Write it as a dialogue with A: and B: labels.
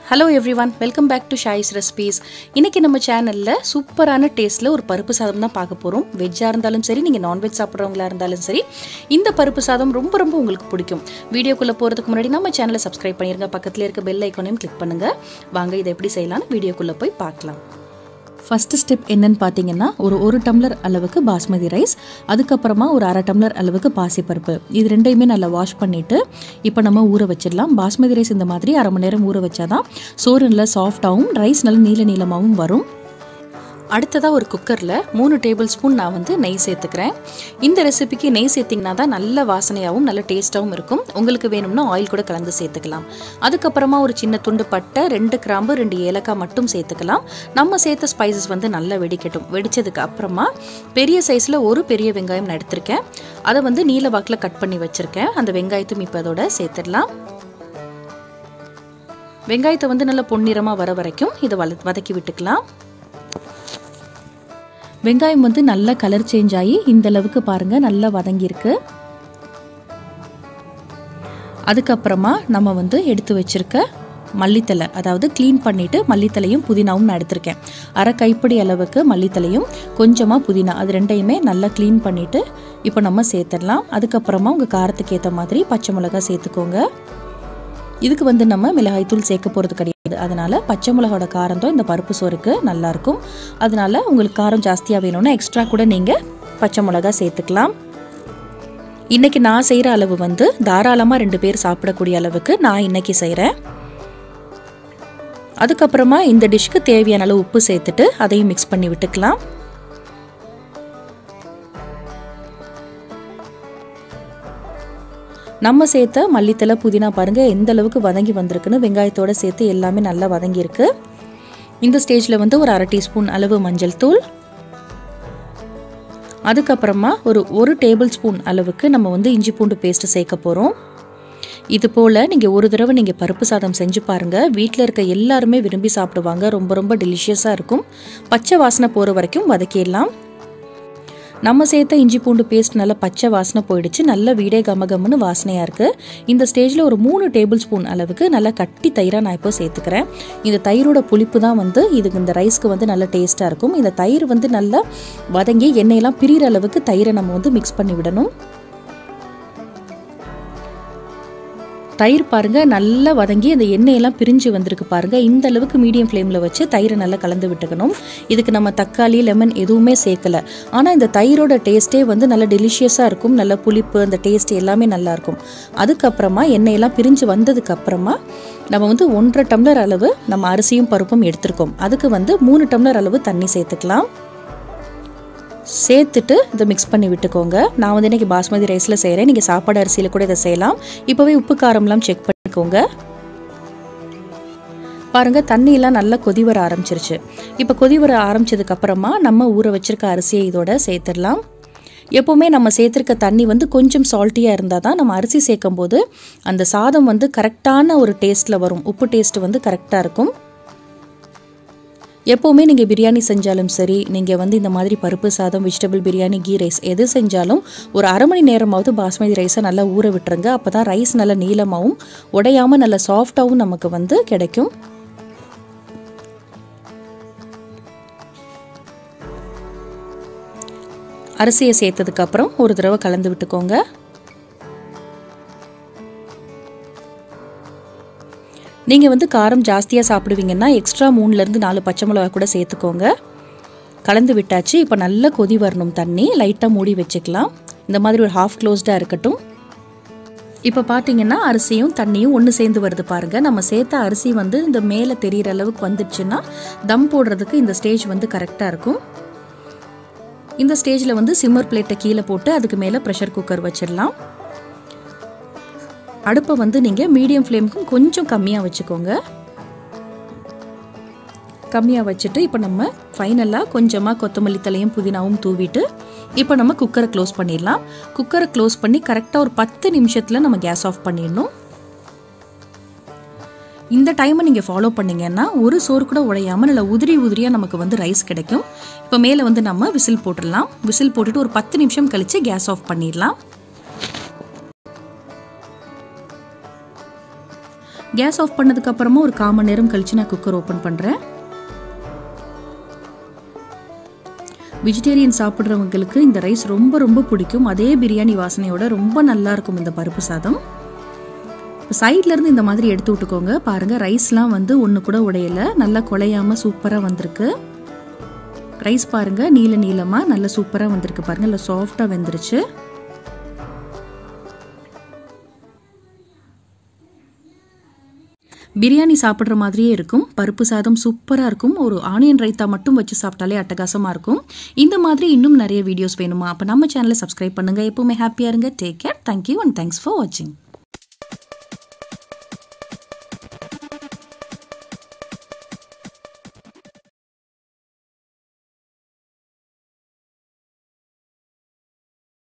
A: hello everyone welcome back to Shay's recipes இன்றைக்கி நம்ம சேனலில் சூப்பரான டேஸ்ட்டில் ஒரு பருப்பு சாதம் தான் பார்க்க போகிறோம் வெஜ்ஜாக இருந்தாலும் சரி நீங்கள் நான்வெஜ் சாப்பிட்றவங்களா இருந்தாலும் சரி இந்த பருப்பு சாதம் ரொம்ப ரொம்ப உங்களுக்கு பிடிக்கும் வீடியோக்குள்ளே போகிறதுக்கு முன்னாடி நம்ம சேனலை சப்ஸ்கிரைப் பண்ணிருங்க பக்கத்தில் இருக்க பெல் ஐக்கானையும் கிளிக் பண்ணுங்கள் வாங்க இதை எப்படி செய்யலாம்னு வீடியோக்குள்ளே போய் பார்க்கலாம் ஃபஸ்ட்டு ஸ்டெப் என்னன்னு பார்த்தீங்கன்னா ஒரு ஒரு டம்ளர் அளவுக்கு பாஸ்மதி ரைஸ் அதுக்கப்புறமா ஒரு அரை டம்ளர் அளவுக்கு பாசிப்பருப்பு இது ரெண்டையுமே நல்லா வாஷ் பண்ணிவிட்டு இப்போ நம்ம ஊற வச்சிடலாம் பாஸ்மதி ரைஸ் இந்த மாதிரி அரை மணி நேரம் ஊற வச்சாதான் சோறு நல்லா சாஃப்டாகவும் ரைஸ் நல்லா நீல நீளமாகவும் வரும் அடுத்ததாக ஒரு குக்கரில் மூணு டேபிள் ஸ்பூன் நான் வந்து நெய் சேர்த்துக்கிறேன் இந்த ரெசிபிக்கு நெய் சேர்த்திங்கன்னா தான் நல்ல வாசனையாகவும் நல்ல டேஸ்ட்டாகவும் இருக்கும் உங்களுக்கு வேணும்னா ஆயில் கூட கலந்து சேர்த்துக்கலாம் அதுக்கப்புறமா ஒரு சின்ன துண்டு பட்டை ரெண்டு கிராம்பு ரெண்டு ஏலக்காய் மட்டும் சேர்த்துக்கலாம் நம்ம சேர்த்த ஸ்பைசஸ் வந்து நல்லா வெடிக்கட்டும் வெடிச்சதுக்கு அப்புறமா பெரிய சைஸில் ஒரு பெரிய வெங்காயம் நான் எடுத்திருக்கேன் அதை வந்து நீல வாக்கில் கட் பண்ணி வச்சுருக்கேன் அந்த வெங்காயத்தையும் இப்போ அதோட சேர்த்துடலாம் வெங்காயத்தை வந்து நல்லா பொன்னிறமாக வர வரைக்கும் இதை வள வதக்கி விட்டுக்கலாம் வெங்காயம் வந்து நல்லா கலர் சேஞ்ச் ஆகி இந்த அளவுக்கு பாருங்க நல்லா வதங்கியிருக்கு அதுக்கப்புறமா நம்ம வந்து எடுத்து வச்சிருக்க மல்லித்தலை அதாவது க்ளீன் பண்ணிவிட்டு மல்லித்தலையும் புதினாவும் நான் எடுத்திருக்கேன் அரை கைப்பிடி அளவுக்கு மல்லித்தலையும் கொஞ்சமாக புதினா அது ரெண்டையுமே நல்லா க்ளீன் பண்ணிவிட்டு இப்போ நம்ம சேர்த்துடலாம் அதுக்கப்புறமா உங்கள் காரத்துக்கு ஏற்ற மாதிரி பச்சை மிளகாய் சேர்த்துக்கோங்க இதுக்கு வந்து நம்ம மிளகாய்த்தூள் சேர்க்க போகிறது கிடையாது அதனால் பச்சை மிளகாவோட காரம் தான் இந்த பருப்பு சோறுக்கு நல்லாயிருக்கும் அதனால் உங்களுக்கு காரம் ஜாஸ்தியாக வேணும்னா எக்ஸ்ட்ரா கூட நீங்கள் பச்சை மிளகா சேர்த்துக்கலாம் இன்றைக்கி நான் செய்கிற அளவு வந்து தாராளமாக ரெண்டு பேர் சாப்பிடக்கூடிய அளவுக்கு நான் இன்றைக்கி செய்கிறேன் அதுக்கப்புறமா இந்த டிஷ்க்கு தேவையான அளவு உப்பு சேர்த்துட்டு அதையும் மிக்ஸ் பண்ணி விட்டுக்கலாம் நம்ம சேர்த்த மல்லித்தலை புதினா பாருங்கள் எந்த அளவுக்கு வதங்கி வந்திருக்குன்னு வெங்காயத்தோடு சேர்த்து எல்லாமே நல்லா வதங்கியிருக்கு இந்த ஸ்டேஜில் வந்து ஒரு அரை டீஸ்பூன் அளவு மஞ்சள் தூள் அதுக்கப்புறமா ஒரு ஒரு டேபிள் ஸ்பூன் அளவுக்கு நம்ம வந்து இஞ்சி பூண்டு பேஸ்ட்டு சேர்க்க போகிறோம் இது போல் நீங்கள் ஒரு தடவை நீங்கள் பருப்பு சாதம் செஞ்சு பாருங்கள் வீட்டில் இருக்க எல்லாருமே விரும்பி சாப்பிடுவாங்க ரொம்ப ரொம்ப டெலிஷியஸாக இருக்கும் பச்சை வாசனை போகிற வரைக்கும் வதக்கிடலாம் நம்ம சேர்த்த இஞ்சி பூண்டு பேஸ்ட் நல்லா பச்சை வாசனை போயிடுச்சு நல்ல வீடே கமகம்னு வாசனையாக இருக்குது இந்த ஸ்டேஜில் ஒரு மூணு டேபிள் ஸ்பூன் அளவுக்கு நல்லா கட்டி தயிராக நான் இப்போ சேர்த்துக்கிறேன் இந்த தயிரோட புளிப்பு தான் வந்து இதுக்கு இந்த ரைஸ்க்கு வந்து நல்ல டேஸ்ட்டாக இருக்கும் இந்த தயிர் வந்து நல்லா வதங்கி எண்ணெயெல்லாம் பிரிகிற அளவுக்கு தயிரை நம்ம வந்து மிக்ஸ் பண்ணி விடணும் தயிர் பாருங்க நல்லா வதங்கி அந்த எண்ணெயெல்லாம் பிரிஞ்சு வந்திருக்கு பாருங்க இந்த அளவுக்கு மீடியம் ஃப்ளேமில் வச்சு தயிரை நல்லா கலந்து விட்டுக்கணும் இதுக்கு நம்ம தக்காளி லெமன் எதுவுமே சேர்க்கல ஆனால் இந்த தயிரோட டேஸ்ட்டே வந்து நல்ல டெலிஷியஸாக இருக்கும் நல்ல புளிப்பு அந்த டேஸ்ட் எல்லாமே நல்லா இருக்கும் அதுக்கப்புறமா எண்ணெயெல்லாம் பிரிஞ்சு வந்ததுக்கு அப்புறமா நம்ம வந்து ஒன்றரை டம்ளர் அளவு நம்ம அரிசியும் பருப்பும் எடுத்திருக்கோம் அதுக்கு வந்து மூணு டம்ளர் அளவு தண்ணி சேர்த்துக்கலாம் சேர்த்துட்டு இதை மிக்ஸ் பண்ணி விட்டுக்கோங்க நான் வந்து இன்றைக்கி பாஸ்மதி ரைஸில் செய்கிறேன் நீங்கள் சாப்பாடு அரிசியில் கூட இதை செய்யலாம் இப்போவே உப்பு காரம்லாம் செக் பண்ணிக்கோங்க பாருங்கள் தண்ணியெல்லாம் நல்லா கொதி வர ஆரம்பிச்சிருச்சு இப்போ கொதி வர ஆரம்பிச்சதுக்கு அப்புறமா நம்ம ஊற வச்சிருக்க அரிசியை இதோட சேர்த்துடலாம் எப்போவுமே நம்ம சேர்த்துருக்க தண்ணி வந்து கொஞ்சம் சால்ட்டியாக இருந்தால் தான் நம்ம அரிசி சேர்க்கும் போது அந்த சாதம் வந்து கரெக்டான ஒரு டேஸ்ட்டில் வரும் உப்பு டேஸ்ட் வந்து கரெக்டாக இருக்கும் எப்போவுமே நீங்கள் பிரியாணி செஞ்சாலும் சரி நீங்கள் வந்து இந்த மாதிரி பருப்பு சாதம் வெஜிடபிள் பிரியாணி கீ ரைஸ் எது செஞ்சாலும் ஒரு அரை மணி நேரமாவது பாஸ்மதி ரைஸை நல்லா ஊற விட்டுருங்க அப்போ தான் ரைஸ் நல்லா நீளமாகவும் உடையாமல் நல்லா சாஃப்டாகவும் நமக்கு வந்து கிடைக்கும் அரிசியை சேர்த்ததுக்கப்புறம் ஒரு தடவை கலந்து விட்டுக்கோங்க நீங்கள் வந்து காரம் ஜாஸ்தியாக சாப்பிடுவீங்கன்னா எக்ஸ்ட்ரா மூணுலேருந்து நாலு பச்சை மிளகா கூட சேர்த்துக்கோங்க கலந்து விட்டாச்சு இப்போ நல்லா கொதி வரணும் தண்ணி லைட்டாக மூடி வச்சுக்கலாம் இந்த மாதிரி ஒரு ஹாஃப் க்ளோஸ்டாக இருக்கட்டும் இப்போ பார்த்தீங்கன்னா அரிசியும் தண்ணியும் ஒன்று சேர்ந்து வருது பாருங்கள் நம்ம சேர்த்த அரிசி வந்து இந்த மேலே தெரிகிற அளவுக்கு வந்துடுச்சுன்னா தம் போடுறதுக்கு இந்த ஸ்டேஜ் வந்து கரெக்டாக இருக்கும் இந்த ஸ்டேஜில் வந்து சிம்மர் பிளேட்டை கீழே போட்டு அதுக்கு மேலே ப்ரெஷர் குக்கர் வச்சிடலாம் அடுப்பை வந்து நீங்கள் மீடியம் ஃப்ளேமுக்கும் கொஞ்சம் கம்மியாக வச்சுக்கோங்க கம்மியாக வச்சுட்டு இப்போ நம்ம ஃபைனலாக கொஞ்சமாக கொத்தமல்லி தலையும் புதினாவும் தூவிட்டு இப்போ நம்ம குக்கரை க்ளோஸ் பண்ணிடலாம் குக்கரை க்ளோஸ் பண்ணி கரெக்டாக ஒரு பத்து நிமிஷத்தில் நம்ம கேஸ் ஆஃப் பண்ணிடணும் இந்த டைமை நீங்கள் ஃபாலோ பண்ணிங்கன்னா ஒரு சோறு கூட உடையாமல் நல்லா உதிரி உதிரியாக நமக்கு வந்து ரைஸ் கிடைக்கும் இப்போ மேலே வந்து நம்ம விசில் போட்டுடலாம் விசில் போட்டுட்டு ஒரு பத்து நிமிஷம் கழித்து கேஸ் ஆஃப் பண்ணிடலாம் கேஸ் ஆஃப் பண்ணதுக்கப்புறமா ஒரு கால் மணி நேரம் கழித்து நான் குக்கர் ஓப்பன் பண்ணுறேன் வெஜிடேரியன் சாப்பிட்றவங்களுக்கு இந்த ரைஸ் ரொம்ப ரொம்ப பிடிக்கும் அதே பிரியாணி வாசனையோட ரொம்ப நல்லா இருக்கும் இந்த பருப்பு சாதம் இப்போ சைட்லேருந்து இந்த மாதிரி எடுத்து விட்டுக்கோங்க பாருங்கள் ரைஸ்லாம் வந்து ஒன்று கூட உடையலை நல்லா குலையாமல் சூப்பராக வந்திருக்கு ரைஸ் பாருங்கள் நீல நீளமாக நல்லா சூப்பராக வந்திருக்கு பாருங்கள் இல்லை சாஃப்டாக வெந்துருச்சு பிரியாணி சாப்பிட்ற மாதிரியே இருக்கும் பருப்பு சாதம் சூப்பராக இருக்கும் ஒரு ஆனியன் ரைத்தா மட்டும் வச்சு சாப்பிட்டாலே அட்டகாசமாக இருக்கும் இந்த மாதிரி இன்னும் நிறைய வீடியோஸ் வேணுமா அப்போ நம்ம சேனலை சப்ஸ்கிரைப் பண்ணுங்கள் எப்போவுமே ஹாப்பியாக இருங்க take care thank you and thanks for வாட்சிங்